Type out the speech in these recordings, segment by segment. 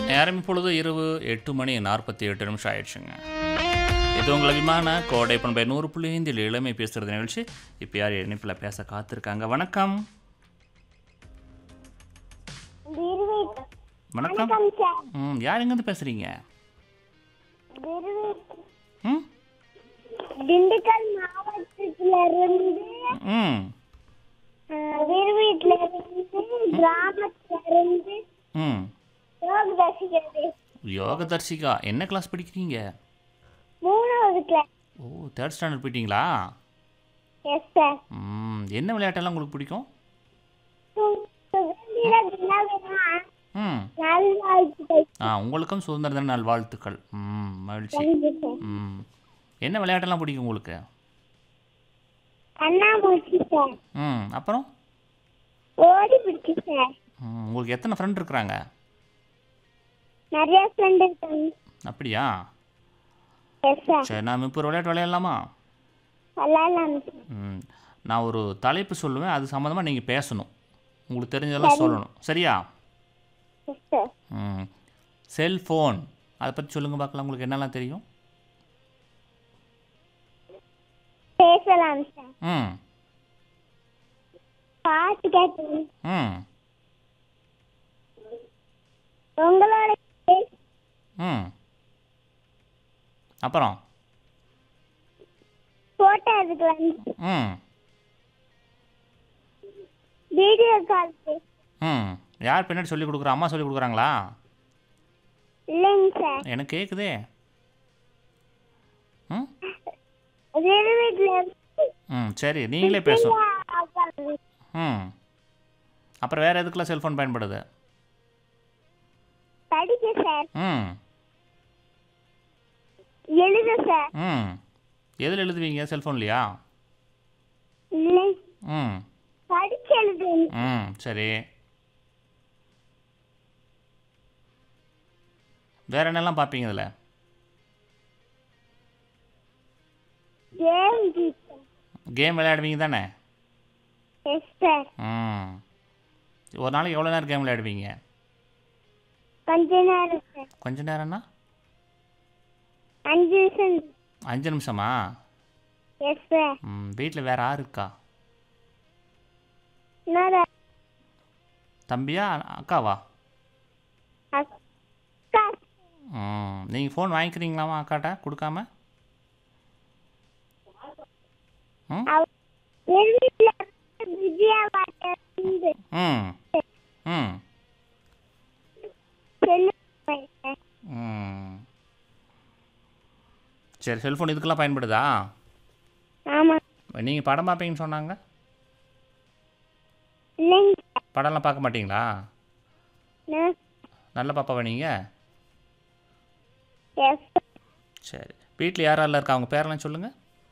நேரம் இப்பொழுது இரவு எட்டு மணி நாற்பத்தி எட்டு நிமிஷம் ஆயிடுச்சுங்க இது உங்கள் அபிமான கோடை பண்பை நூறு புள்ளி ஐந்தில் இளமை பேசுகிறது நிகழ்ச்சி இப்போ யார் இணைப்பில் பேச காத்திருக்காங்க வணக்கம் திருவீட் வணக்கம் வணக்கம் சார் ம் யார் எங்கேருந்து பேசுகிறீங்க திருவீட் ம் திண்டுக்கல் மாவட்டத்துல இருந்து ம் திருவீட்ல இருந்து கிராமத்துல இருந்து ம் யோக தரிசிக்கிறது யோக தர்சிகா என்ன கிளாஸ் படிக்கிறீங்க மூணாவது கிளாஸ் ஓ தேர்ட் ஸ்டாண்டர்ட் போயிட்டீங்களா எஸ் சார் ம் என்ன விளையாட்டெல்லாம் உங்களுக்கு பிடிக்கும் சுதந்திர தின விழா ம் நல்வாழ்த்துக்கள் ஆ உங்களுக்கும் சுதந்திர தின நல்வாழ்த்துக்கள் ம் மகிழ்ச்சி தேங்க்யூ சார் ம் என்ன விளையாட்டெல்லாம் பிடிக்கும் உங்களுக்கு கண்ணாமூச்சி சார் ம் அப்புறம் ஓடி பிடிச்சி சார் ம், உங்களுக்கு எத்தனை ஃப்ரெண்ட் இருக்கிறாங்க நிறைய ஃப்ரெண்ட் இருக்காங்க அப்படியா எஸ் சார் சரி நாம் இப்போ ஒரு விளையாட்டு விளையாடலாமா விளையாடலாம் சார் ம் நான் ஒரு தலைப்பு சொல்லுவேன் அது சம்மந்தமாக நீங்கள் பேசணும் உங்களுக்கு தெரிஞ்சதெல்லாம் சொல்லணும் சரியா எஸ் சார் ம் செல்ஃபோன் அதை பற்றி சொல்லுங்கள் பார்க்கலாம் உங்களுக்கு என்னெல்லாம் தெரியும் பேசலாம் சார் ம் பாட்டு கேட்கணும் ம் உங்களோட பேச- ம் அப்புறம் போட்டோ எடுக்கலாம் ம் வீடியோ கால் பேச ம் யார் பின்னாடி சொல்லி கொடுக்குறா அம்மா சொல்லி கொடுக்குறாங்களா இல்லைங்க சார் எனக்கு கேட்குதே ம் வேறு வீட்டில் ம் சரி நீங்களே பேசணும் ம் அப்புறம் வேறு எதுக்கெல்லாம் செல்ஃபோன் பயன்படுது படிக்க சார் ம் எழுத சார் ம் எதில் எழுதுவீங்க செல்ஃபோன்லையா இல்லை ம் படிச்சு எழுதுங்க ம் சரி வேறு என்னெல்லாம் பார்ப்பீங்க இதில் கேம் டீச்சர் கேம் விளையாடுவீங்க தானே எஸ் சார் ம் ஒரு நாளைக்கு எவ்வளோ நேரம் கேம் விளையாடுவீங்க கொஞ்ச நேரம் சார் கொஞ்ச நேரம்னா அஞ்சு நிமிஷம் அஞ்சு நிமிஷமா எஸ் சார் ம் வீட்டில் வேறு யார் இருக்கா இன்னொரு தம்பியா அக்காவா அக்கா ம் நீங்கள் ஃபோன் வாங்கிக்கிறீங்களாமா அக்காட்ட கொடுக்காம ம் அவ வேறு வீட்டில் விஜயா பாட்டு இருந்து ம் ம் சொல்லுங்க சார் ம் சரி செல்ஃபோன் இதுக்கெல்லாம் பயன்படுதா ஆமாம் நீங்கள் படம் பார்ப்பீங்கன்னு சொன்னாங்க இல்லைங்க சார் படம்லாம் பார்க்க மாட்டீங்களா நான் நல்ல பாப்பாவா நீங்கள் எஸ் சரி வீட்டில் யாரெல்லாம் இருக்கா அவங்க பேரெல்லாம் சொல்லுங்கள்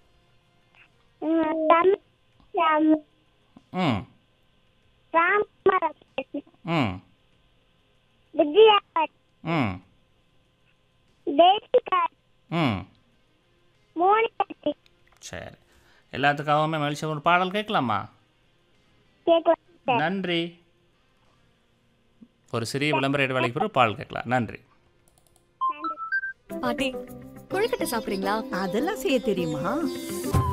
தமிழ் ராம் ம் ராமராஜ் ம் விஜயா பாட்டு ம் தேசிகா ம் மோனிகா சரி எல்லாத்துக்காகவுமே மகிழ்ச்சி ஒரு பாடல் கேட்கலாமா கேட்கலாம் சார் நன்றி ஒரு சிறிய விளம்பர இடைவேளைக்கு பிறகு பாடல் கேட்கலாம் நன்றி பாட்டி கொழுக்கட்டை சாப்பிடுறீங்களா அதெல்லாம் செய்ய தெரியுமா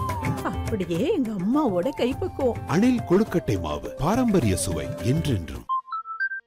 அப்படியே எங்க அம்மாவோட கைப்பக்குவம் அணில் கொழுக்கட்டை மாவு பாரம்பரிய சுவை என்றென்றும்